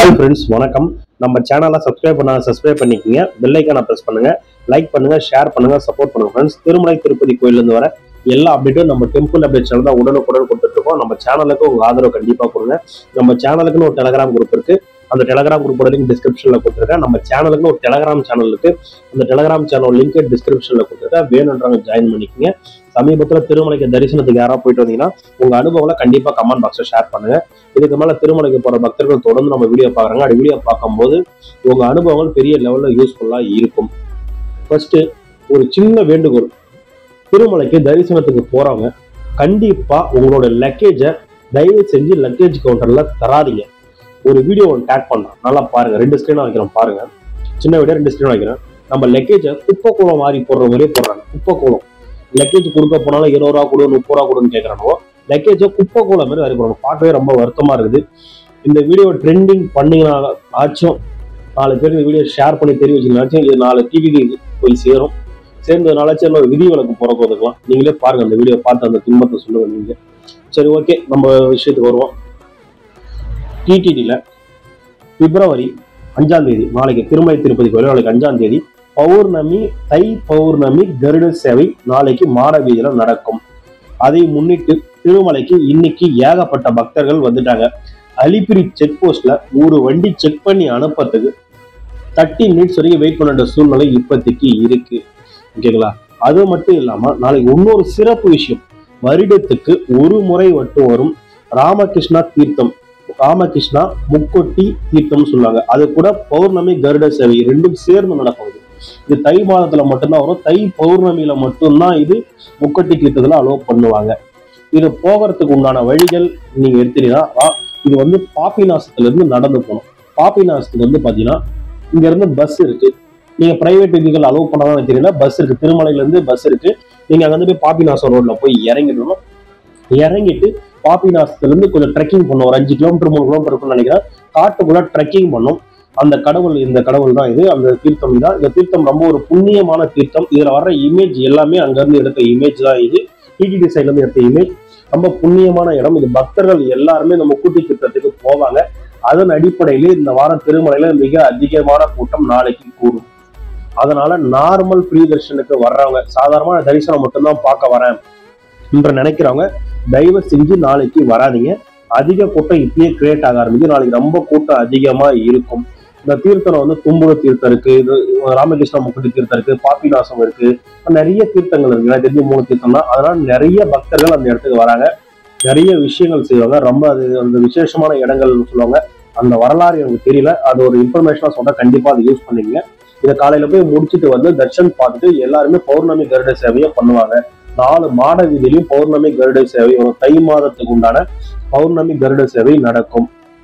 hi friends வணக்கம் நம்ம சேனலை சப்ஸ்கிரைப் பண்ணாத சப்ஸ்கிரைப் பண்ணிக்கோங்க பெல் ஐக்கானை ப்ரெஸ் பண்ணுங்க லைக் பண்ணுங்க ஷேர் பண்ணுங்க சப்போர்ட் பண்ணுங்க ஃப்ரெண்ட்ஸ் திருமலை திருப்பதி கோயிலேருந்து வர எல்லா அப்டேட்டும் நம்ம டெம்பிள் அப்டேட் சேனல் தான் உடனுக்குடன் கொடுத்துட்டு இருக்கோம் நம்ம சேனலுக்கு உங்க ஆதரவு கண்டிப்பா கொடுங்க நம்ம சேனலுக்குன்னு ஒரு டெலகிராம் குரூப் இருக்கு அந்த டெலகிராம் குரூப்போட லிங்க் டிஸ்கிரிப்ஷன்ல கொடுத்துருக்கேன் நம்ம சேனலுக்குன்னு ஒரு டெலகிராம் சேனல் இருக்கு அந்த டெலகிராம் சேனல் லிங்க் டிஸ்கிரிப்ஷன்ல கொடுத்துருக்கேன் வேணுன்றவங்க ஜாயின் பண்ணிக்கோங்க சமீபத்தில் திருமலைக்கு தரிசனத்துக்கு யாராவது போயிட்டு வந்தீங்கன்னா உங்க அனுபவங்களை கண்டிப்பா கமெண்ட் பாக்ஸ்ல ஷேர் பண்ணுங்க இதுக்கு மேல திருமலைக்கு போற பக்தர்கள் தொடர்ந்து நம்ம வீடியோ பாக்குறாங்க அப்படி வீடியோ பார்க்கும்போது உங்க அனுபவங்கள் பெரிய லெவல்ல யூஸ்ஃபுல்லா இருக்கும் ஃபர்ஸ்ட் ஒரு சின்ன வேண்டுகோள் திருமலைக்கு தரிசனத்துக்கு போறவங்க கண்டிப்பா உங்களோட லக்கேஜை தயவு செஞ்சு லக்கேஜ் கவுண்டர்ல தராதீங்க ஒரு வீடியோ ஒன்று டேக் பண்ணலாம் நல்லா பாருங்க ரெண்டு ஸ்க்ரீனா வைக்கிறோம் பாருங்க சின்ன வீடியோ ரெண்டு ஸ்க்ரீன் வைக்கிறேன் நம்ம லக்கேஜை குப்பை கூலம் மாதிரி போடுற மாதிரியே போடுறாங்க குப்பை கூலம் லக்கேஜ் கொடுக்க போனாலும் இருபது ரூபா கொடு முப்பது ரூபா கொடுன்னு கேட்கறானோ லக்கேஜை குப்பை கூலம் மாதிரி வரி போடணும் பார்க்கவே ரொம்ப வருத்தமா இருக்குது இந்த வீடியோ ட்ரெண்டிங் பண்ணீங்கன்னா ஆச்சும் நாலு பேர் இந்த வீடியோ ஷேர் பண்ணி தெரிய வச்சுங்கனாச்சும் இது நாலு டிவிக்கு போய் சேரும் சேர்ந்ததுனால சரி ஒரு விதி விலக்கு பிறக்க ஒதுக்கலாம் நீங்களே பாருங்க அந்த வீடியோ பார்த்து அந்த துன்பத்தை சொல்லுங்க நீங்க சரி ஓகே நம்ம விஷயத்துக்கு வருவோம் டிடிடியில் பிப்ரவரி அஞ்சாம் தேதி நாளைக்கு திருமலை திருப்பதி கோயில் நாளைக்கு அஞ்சாம் தேதி பௌர்ணமி தை பௌர்ணமி கருட சேவை நாளைக்கு மாட வீதியில நடக்கும் அதை முன்னிட்டு திருமலைக்கு இன்னைக்கு ஏகப்பட்ட பக்தர்கள் வந்துட்டாங்க அலிப்பிரி செக் போஸ்ட்ல ஒரு வண்டி செக் பண்ணி அனுப்பறதுக்கு தேர்ட்டி மினிட்ஸ் வரைக்கும் வெயிட் பண்ண சூழ்நிலை இப்போதைக்கு இருக்கு ஓகேங்களா அது மட்டும் இல்லாம நாளைக்கு இன்னொரு சிறப்பு விஷயம் வருடத்துக்கு ஒரு முறை மட்டும் வரும் ராமகிருஷ்ணா தீர்த்தம் ராமகிருஷ்ணா முக்கொட்டி தீர்த்தம்னு சொல்லுவாங்க அது கூட பௌர்ணமி கருட சேவை ரெண்டும் சேர்ந்து நடக்கும் இது இது தை மாதத்துல மட்டும்தான் வரும் தை பௌர்ணமியில மட்டும்தான் இது முக்கொட்டி தீர்த்தத்துல அலோவ் பண்ணுவாங்க இது போகிறதுக்கு உண்டான வழிகள் நீங்க எடுத்தீங்கன்னா ஆ, இது வந்து பாப்பிநாசத்துல இருந்து நடந்து போகணும் பாப்பிநாசத்துக்கு வந்து பாத்தீங்கன்னா இங்க இருந்து பஸ் இருக்கு நீங்க பிரைவேட் வெஹிக்கல் அலோவ் பண்ணாதான் தெரியல பஸ் இருக்கு திருமலையில இருந்து பஸ் இருக்கு நீங்க அங்க இருந்து போய் பாப்பிநாசம் ரோட்ல போய் இறங்கிடணும் இறங்கிட்டு பாப்பிநாசத்துல இருந்து கொஞ்சம் ட்ரெக்கிங் பண்ணும் ஒரு அஞ்சு கிலோமீட்டர் மூணு கிலோமீட்டர் இருக்கும்னு நினைக்கிறேன் காட்டுக்குள்ள ட்ரெக்கிங் பண்ணும் அந்த கடவுள் இந்த கடவுள் தான் இது அந்த தீர்த்தம் தான் இந்த தீர்த்தம் ரொம்ப ஒரு புண்ணியமான தீர்த்தம் இதுல வர்ற இமேஜ் எல்லாமே அங்க இருந்து எடுத்த இமேஜ் தான் இது டிடிடி சைட்ல இருந்து எடுத்த இமேஜ் ரொம்ப புண்ணியமான இடம் இது பக்தர்கள் எல்லாருமே நம்ம கூட்டி தீர்த்தத்துக்கு போவாங்க அதன் அடிப்படையிலே இந்த வாரம் திருமலையில மிக அதிகமான கூட்டம் நாளைக்கு கூடும் அதனால நார்மல் ஃப்ரீ தர்ஷனுக்கு வர்றவங்க சாதாரணமான தரிசனம் மட்டும்தான் பார்க்க வரேன் என்று நினைக்கிறவங்க தயவு செஞ்சு நாளைக்கு வராதீங்க அதிக கூட்டம் இப்பயே கிரியேட் ஆக ஆரம்பிக்கும் நாளைக்கு ரொம்ப கூட்டம் அதிகமா இருக்கும் இந்த தீர்த்தம் வந்து தும்புர தீர்த்தம் இருக்கு இது ராமகிருஷ்ண முக்குடி தீர்த்தம் இருக்கு பாப்பிநாசம் இருக்கு நிறைய தீர்த்தங்கள் இருக்கு எனக்கு தெரிஞ்சு மூணு தீர்த்தம் தான் அதனால நிறைய பக்தர்கள் அந்த இடத்துக்கு வராங்க நிறைய விஷயங்கள் செய்வாங்க ரொம்ப அது அந்த விசேஷமான இடங்கள்னு சொல்லுவாங்க அந்த வரலாறு எனக்கு தெரியல அது ஒரு இன்ஃபர்மேஷனா சொன்னா கண்டிப்பா அதை யூஸ் பண்ணிக்கங்க இதை காலையில போய் முடிச்சுட்டு வந்து தர்ஷன் பார்த்துட்டு எல்லாருமே பௌர்ணமி கருட சேவையை பண்ணுவாங்க நாலு மாட வீதியிலையும் பௌர்ணமி கருட சேவை ஒரு தை மாதத்துக்கு உண்டான பௌர்ணமி கருட சேவை நடக்கும்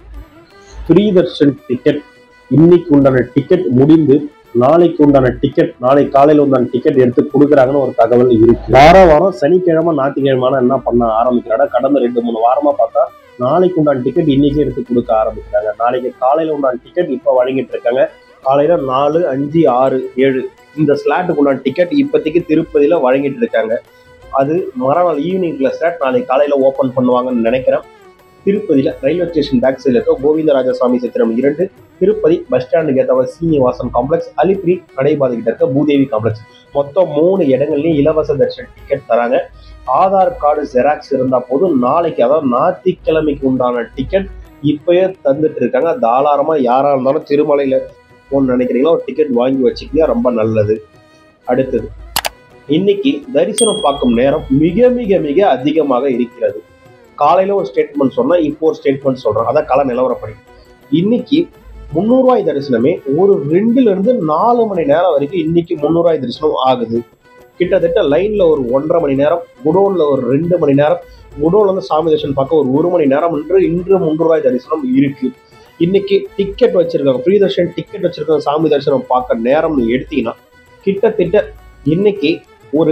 ஃப்ரீ தர்ஷன் டிக்கெட் இன்னைக்கு உண்டான டிக்கெட் முடிந்து நாளைக்கு உண்டான டிக்கெட் நாளை காலையில உண்டான டிக்கெட் எடுத்து கொடுக்குறாங்கன்னு ஒரு தகவல் இருக்கு வார வாரம் சனிக்கிழமை ஞாயிற்றுக்கிழமை என்ன பண்ண ஆரம்பிக்கிறாங்க கடந்த ரெண்டு மூணு வாரமா பார்த்தா நாளைக்கு உண்டான டிக்கெட் இன்னைக்கே எடுத்து கொடுக்க ஆரம்பிக்கிறாங்க நாளைக்கு காலையில உண்டான டிக்கெட் இப்போ வழங்கிட்டு இருக்காங்க காலையில நாலு அஞ்சு ஆறு ஏழு இந்த ஸ்லாட்டுக்கு உண்டான டிக்கெட் இப்போதைக்கு திருப்பதியில வழங்கிட்டு இருக்காங்க அது மறுநாள் ஈவினிங்ல ஸ்லாட் நாளைக்கு காலையில ஓபன் பண்ணுவாங்கன்னு நினைக்கிறேன் திருப்பதியில ரயில்வே ஸ்டேஷன் பேக் சைடில் இருக்க கோவிந்தராஜசாமி சித்திரம் இரண்டு திருப்பதி பஸ் ஸ்டாண்டுக்கு ஏற்ற சீனிவாசன் காம்ப்ளெக்ஸ் அலிப்ரி நடைபாதை கிட்ட இருக்க பூதேவி காம்ப்ளெக்ஸ் மொத்தம் மூணு இடங்கள்லயும் இலவச தர்ஷன் டிக்கெட் தராங்க ஆதார் கார்டு ஜெராக்ஸ் இருந்தா போதும் நாளைக்கு அதாவது ஞாயிற்றுக்கிழமைக்கு உண்டான டிக்கெட் இப்பயே தந்துட்டு இருக்காங்க தாராளமா யாரா இருந்தாலும் திருமலையில போகணும்னு நினைக்கிறீங்களோ ஒரு டிக்கெட் வாங்கி வச்சுக்கிங்க ரொம்ப நல்லது அடுத்தது இன்னைக்கு தரிசனம் பார்க்கும் நேரம் மிக மிக மிக அதிகமாக இருக்கிறது காலையில ஒரு ஸ்டேட்மெண்ட் சொன்னா இப்போ ஒரு ஸ்டேட்மெண்ட் சொல்றேன் அதான் கால நிலவரப்படி இன்னைக்கு முந்நூறுவாய் தரிசனமே ஒரு ரெண்டுல இருந்து நாலு மணி நேரம் வரைக்கும் இன்னைக்கு முந்நூறுவாய் தரிசனம் ஆகுது கிட்டத்தட்ட லைன்ல ஒரு ஒன்றரை மணி நேரம் குடோன்ல ஒரு ரெண்டு மணி நேரம் குடோன்ல வந்து சாமி தரிசனம் பார்க்க ஒரு ஒரு மணி நேரம் என்று இன்று முந்நூறுவாய் தரிசனம் இருக்கு இன்னைக்கு டிக்கெட் வச்சிருக்காங்க ஃப்ரீ தர்ஷன் டிக்கெட் வச்சிருக்காங்க சாமி தரிசனம் பார்க்க நேரம் எடுத்தீங்கன்னா கிட்டத்தட்ட இன்னைக்கு ஒரு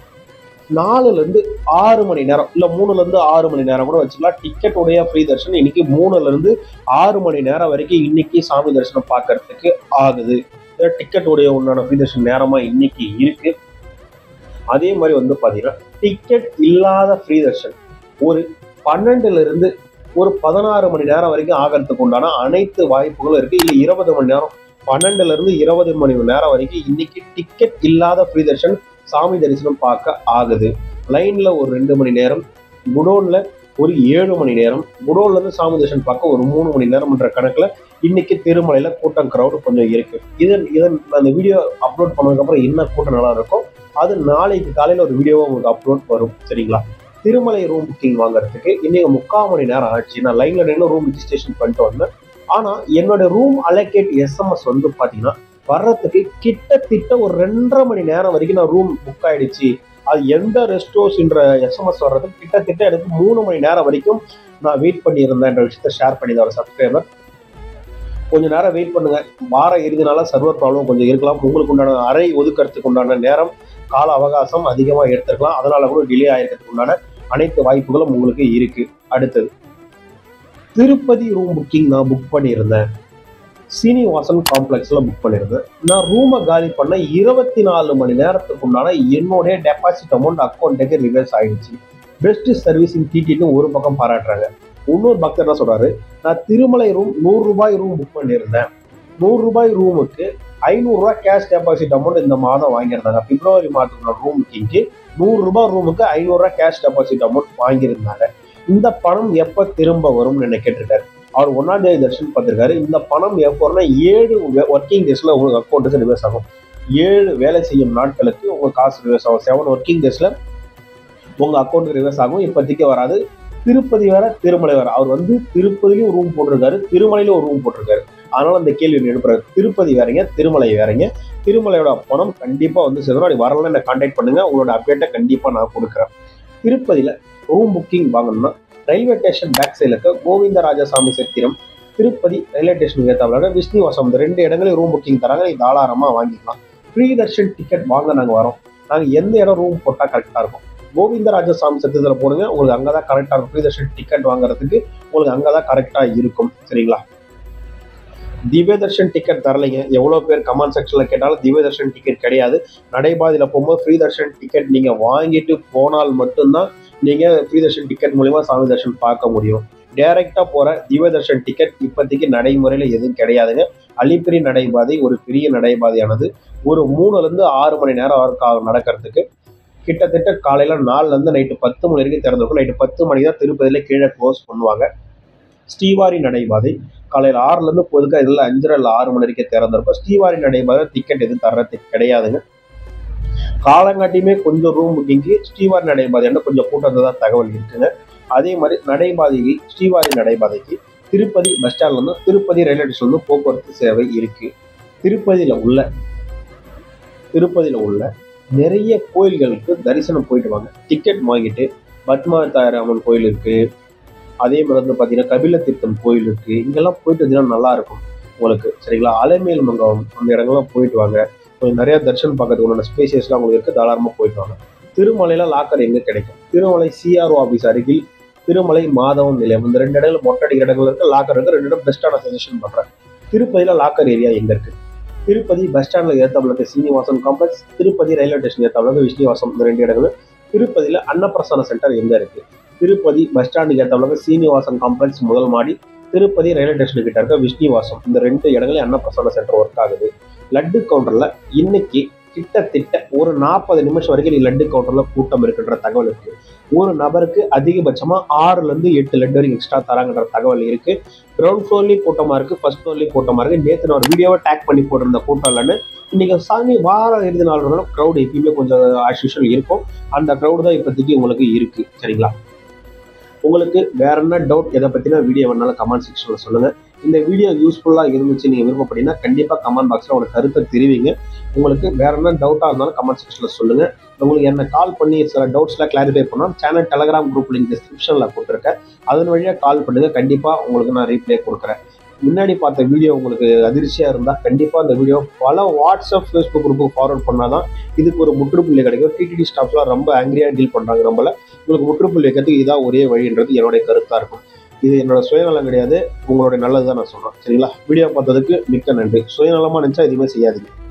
நாலுல இருந்து ஆறு மணி நேரம் இல்ல மூணுல இருந்து ஆறு மணி நேரம் கூட வச்சுக்கலாம் டிக்கெட் உடைய ஃப்ரீ தர்ஷன் இன்னைக்கு மூணுல இருந்து ஆறு மணி நேரம் வரைக்கும் இன்னைக்கு சாமி தரிசனம் பார்க்கறதுக்கு ஆகுது டிக்கெட் உடைய உண்டான ஃப்ரீ தர்ஷன் நேரமா இன்னைக்கு இருக்கு அதே மாதிரி வந்து பாத்தீங்கன்னா டிக்கெட் இல்லாத ஃப்ரீ தர்ஷன் ஒரு பன்னெண்டுல இருந்து ஒரு பதினாறு மணி நேரம் வரைக்கும் ஆகிறதுக்கு உண்டான அனைத்து வாய்ப்புகளும் இருக்கு இல்லை இருபது மணி நேரம் பன்னெண்டுல இருந்து இருபது மணி நேரம் வரைக்கும் இன்னைக்கு டிக்கெட் இல்லாத ஃப்ரீ தர்ஷன் சாமி தரிசனம் பார்க்க ஆகுது லைன்ல ஒரு ரெண்டு மணி நேரம் குடோன்ல ஒரு ஏழு மணி நேரம் குடோன்ல இருந்து சாமி தரிசனம் பார்க்க ஒரு மூணு மணி நேரம்ன்ற கணக்குல இன்னைக்கு திருமலையில கூட்டம் கிரௌடு கொஞ்சம் இருக்கு இதன் இதன் அந்த வீடியோ அப்லோட் பண்ணதுக்கு அப்புறம் என்ன கூட்டம் நல்லா இருக்கும் அது நாளைக்கு காலையில ஒரு வீடியோவா உங்களுக்கு அப்லோட் வரும் சரிங்களா திருமலை ரூம் புக்கிங் வாங்குறதுக்கு இன்னைக்கு முக்கால் மணி நேரம் ஆச்சு நான் லைன்ல நின்று ரூம் ரிஜிஸ்ட்ரேஷன் பண்ணிட்டு வந்தேன் ஆனா என்னோட ரூம் அலோகேட் எஸ்எம்எஸ் வந்து பாத்தீங்கன்னா வர்றதுக்கு கிட்டத்தட்ட ஒரு ரெண்டரை மணி நேரம் வரைக்கும் நான் ரூம் புக் ஆயிடுச்சு அது எந்த ரெஸ்ட் ஹவுஸ்ன்ற எஸ்எம்எஸ் வர்றதுக்கு கிட்டத்தட்ட எனக்கு மூணு மணி நேரம் வரைக்கும் நான் வெயிட் பண்ணியிருந்தேன்ற விஷயத்த ஷேர் பண்ணியிருந்தேன் ஒரு சப்ஸ்கிரைபர் கொஞ்ச நேரம் வெயிட் பண்ணுங்க வார இறுதினால சர்வர் ப்ராப்ளம் கொஞ்சம் இருக்கலாம் உங்களுக்கு உண்டான அறை ஒதுக்கறதுக்கு உண்டான நேரம் கால அவகாசம் அதிகமாக எடுத்துருக்கலாம் அதனால கூட டிலே ஆயிருக்கிறதுக்கு உண்டான அனைத்து வாய்ப்புகளும் உங்களுக்கு இருக்கு அடுத்தது திருப்பதி ரூம் புக்கிங் நான் புக் பண்ணியிருந்தேன் சீனிவாசன் காம்ப்ளெக்ஸ்ல புக் பண்ணியிருந்தேன் நான் ரூமை காலி பண்ண இருபத்தி நாலு மணி நேரத்துக்கு உண்டான என்னுடைய டெபாசிட் அமௌண்ட் அக்கௌண்ட்டுக்கு ரிவர்ஸ் ஆயிடுச்சு பெஸ்ட் சர்வீசிங் டிடின்னு ஒரு பக்கம் பாராட்டுறாங்க இன்னொரு பக்தர் என்ன சொல்றாரு நான் திருமலை ரூம் நூறு ரூபாய் ரூம் புக் பண்ணியிருந்தேன் நூறு ரூபாய் ரூமுக்கு ஐநூறுரூவா கேஷ் டெபாசிட் அமௌண்ட் இந்த மாதம் வாங்கியிருந்தாங்க பிப்ரவரி மாதத்தோட ரூம் புக்கிங்க்கு நூறு ரூபாய் ரூமுக்கு ஐநூறுரூவா கேஷ் டெபாசிட் அமௌண்ட் வாங்கியிருந்தாங்க இந்த பணம் எப்போ திரும்ப வரும்னு என்ன கேட்டிருக்காரு அவர் ஒன்னாம் தேதி தர்ஷன் பார்த்திருக்காரு இந்த பணம் எப்போ வரும்னா ஏழு ஒர்க்கிங் டேஸ்ல உங்களுக்கு அக்கௌண்ட்டுக்கு ரிவர்ஸ் ஆகும் ஏழு வேலை செய்யும் நாட்களுக்கு உங்க காசு ரிவர்ஸ் ஆகும் செவன் ஒர்க்கிங் டேஸ்ல உங்க அக்கௌண்ட்டுக்கு ரிவர்ஸ் ஆகும் இப்போதைக்கு வராது திருப்பதி வேற திருமலை வேற அவர் வந்து திருப்பதிலையும் ரூம் போட்டிருக்காரு திருமலையிலும் ஒரு ரூம் போட்டிருக்காரு அதனால அந்த கேள்வி எழுப்புறாரு திருப்பதி வேறங்க திருமலை வேறங்க திருமலையோட பணம் கண்டிப்பா வந்து சேரும் அப்படி வரலன்னு என்ன கான்டாக்ட் பண்ணுங்க உங்களோட அப்டேட்டை கண்டிப்பா நான் கொடுக்குறேன் திருப்பதியில ரூம் புக்கிங் வாங்கணும்னா ரயில்வே ஸ்டேஷன் பேக் சைடில் இருக்க கோவிந்தராஜசாமி சத்திரம் திருப்பதி ரயில்வே ஸ்டேஷனுக்கு ஏற்றாப்புல விஷ்ணுவாசம் இந்த ரெண்டு இடங்களையும் ரூம் புக்கிங் தராங்க நீ தாராளமா வாங்கிக்கலாம் ஃப்ரீ தர்ஷன் டிக்கெட் வாங்க நாங்கள் வரோம் நாங்கள் எந்த இடம் ரூம் போட்டால் கரெக்டாக இருக்கும் கோவிந்தராஜசாமி சத்திரத்தில் போடுங்க உங்களுக்கு அங்கே தான் கரெக்டாக இருக்கும் ஃப்ரீ தர்ஷன் டிக்கெட் வாங்குறதுக்கு உங்களுக்கு அங்கே தான் கரெக்டாக இருக்கும் சரிங்களா திவ்ய தர்ஷன் டிக்கெட் தரலைங்க எவ்வளோ பேர் கமெண்ட் செக்ஷனில் கேட்டாலும் திவ்ய தர்ஷன் டிக்கெட் கிடையாது நடைபாதையில் போகும்போது ஃப்ரீ தர்ஷன் டிக்கெட் நீங்கள் வாங்கிட்டு போனால் மட்டும்தான் நீங்கள் ஃப்ரீ தர்ஷன் டிக்கெட் மூலிமா சாமி தர்ஷன் பார்க்க முடியும் டைரெக்டாக போகிற திவ்ய தர்ஷன் டிக்கெட் இப்போதைக்கு நடைமுறையில் எதுவும் கிடையாதுங்க அலிப்பிரி நடைபாதை ஒரு பெரிய நடைபாதையானது ஒரு மூணுலேருந்து ஆறு மணி நேரம் வரைக்கும் நடக்கிறதுக்கு கிட்டத்தட்ட காலையில் நாலுலேருந்து நைட்டு பத்து மணி வரைக்கும் திறந்திருக்கும் நைட்டு பத்து மணி தான் திருப்பதியில் கீழே க்ளோஸ் பண்ணுவாங்க ஸ்ரீவாரி நடைபாதை காலையில் ஆறுலேருந்து போதுக்கு இதில் அஞ்சரை இல்லை ஆறு மணி வரைக்கும் திறந்திருக்கும் ஸ்ரீவாரி நடைபாதை டிக்கெட் எதுவும் தர்றதுக்கு கிடையாதுங்க காலங்காட்டியுமே கொஞ்சம் ரூம் புக்கிங்க்கு ஸ்ரீவாரி நடைபாதையான கொஞ்சம் கூட்டம் தான் தகவல் இருக்குங்க அதே மாதிரி நடைபாதைக்கு ஸ்ரீவாரி நடைபாதைக்கு திருப்பதி பஸ் ஸ்டாண்ட்லேருந்து திருப்பதி ரயில்வே ஸ்டேஷன்லேருந்து போக்குவரத்து சேவை இருக்கு திருப்பதியில் உள்ள திருப்பதியில் உள்ள நிறைய கோயில்களுக்கு தரிசனம் போயிட்டு வாங்க டிக்கெட் வாங்கிட்டு பத்மாவதார அம்மன் கோயில் இருக்கு அதே மாதிரி வந்து பார்த்தீங்கன்னா கபில தீர்த்தம் கோயில் இருக்கு இங்கெல்லாம் போயிட்டு வந்தீங்கன்னா நல்லா இருக்கும் உங்களுக்கு சரிங்களா அலைமேல் மங்கலம் அந்த இடங்கள்லாம் போயிட்டு வாங்க கொஞ்சம் நிறைய தர்ஷன் பார்க்கறதுக்கு உண்டான ஸ்பேசியஸ்லாம் உங்களுக்கு இருக்கு தாராளமாக போயிட்டு வாங்க திருமலையில லாக்கர் எங்க கிடைக்கும் திருமலை சிஆர்ஓ ஆஃபீஸ் அருகில் திருமலை மாதவம் நிலையம் இந்த ரெண்டு இடங்கள் மொட்டடி இடங்கள் இருக்கு லாக்கர் இருக்கு ரெண்டு இடம் பெஸ்ட்டான சஜஷன் பண்றேன் திருப்பதியில லாக்கர் ஏரியா எங்க இருக்கு திருப்பதி பஸ் ஸ்டாண்ட்ல ஏத்தாப்புல இருக்க Srinivasan complex Tirupati railway station ஏத்தாப்புல இருக்க விஷ்ணுவாசம் இந்த ரெண்டு இடங்கள் திருப்பதியில அன்னப்பிரசன சென்டர் எங்க இருக்கு திருப்பதி பஸ் ஸ்டாண்டுக்கு ஏத்தாப்புல இருக்க சீனிவாசன் காம்ப்ளெக்ஸ் முதல் மாடி திருப்பதி ரயில்வே ஸ்டேஷன் கிட்ட இருக்க விஷ்ணுவாசம் இந்த ரெண்டு இடங்களையும் அன்னப்பிரசன சென்டர் ஒர்க் ஆகுது லட்டு கவுண்டர்ல இன்னைக்கு கிட்டத்தட்ட ஒரு நாற்பது நிமிஷம் வரைக்கும் நீ லட்டு கவுண்டர்ல கூட்டம் இருக்குன்ற தகவல் இருக்கு ஒரு நபருக்கு அதிகபட்சமா ஆறுல இருந்து எட்டு லட்டு வரைக்கும் எக்ஸ்ட்ரா தராங்கன்ற தகவல் இருக்கு கிரவுண்ட் ஃப்ளோர்லயும் கூட்டமா இருக்கு ஃபர்ஸ்ட் ஃப்ளோர்லயும் கூட்டமா இருக்கு நேற்று நான் ஒரு வீடியோவை டேக் பண்ணி போட்டிருந்த கூட்டம் இல்லைன்னு இன்னைக்கு சாமி வார இறுதி நாள் இருந்தாலும் க்ரௌட் எப்பயுமே கொஞ்சம் ஆஸ் யூஷுவல் இருக்கும் அந்த க்ரௌட் தான் இப்போதைக்கு உங்களுக்கு இருக்கு சரிங்களா உங்களுக்கு வேற என்ன டவுட் எதை பத்தின வீடியோ வேணாலும் கமெண்ட் செக்ஷன்ல சொல்லுங்க இந்த வீடியோ யூஸ்ஃபுல்லா இருந்துச்சு நீங்க விருப்பப்பட்டீங்கன்னா கண்டிப்பா கமெண்ட் பாக்ஸ்ல உங்களோட கருத்தை தெரிவிங்க உங்களுக்கு வேற என்ன டவுட்டா இருந்தாலும் கமெண்ட் செக்ஷன்ல சொல்லுங்க உங்களுக்கு என்ன கால் பண்ணி சில டவுட்ஸ்லாம் கிளாரிஃபை பண்ணோம் சேனல் டெலகிராம் குரூப் லிங்க் டிஸ்கிரிப்ஷன்ல கொடுத்துருக்கேன் அதன் வழியா கால் பண்ணுங்க கண்டிப்பா உங்களுக்கு நான் ரீப்ளே கொடுக்குறேன் முன்னாடி பார்த்த வீடியோ உங்களுக்கு அதிர்ச்சியா இருந்தா கண்டிப்பா அந்த வீடியோ பல வாட்ஸ்அப் ஃபேஸ்புக் குரூப்புக்கு ஃபார்வர்ட் பண்ணாதான் இதுக்கு ஒரு முற்றுப்புள்ளி கிடைக்கும் டிடிடி ஸ்டாஃப்லாம் ரொம்ப ஆங்கிரியா டீல் பண்றாங்க நம்மள உங்களுக்கு முற்றுப்புள்ளி வைக்கிறதுக்கு இதான் ஒரே வழின்றது என்னுடைய கருத்தா இருக்கும் இது என்னோட சுயநலம் கிடையாது உங்களுடைய நல்லது தான் நான் சொல்றேன் சரிங்களா வீடியோ பார்த்ததுக்கு மிக்க நன்றி சுயநலமா நினைச்சா எதுவுமே செய்யாதீங்க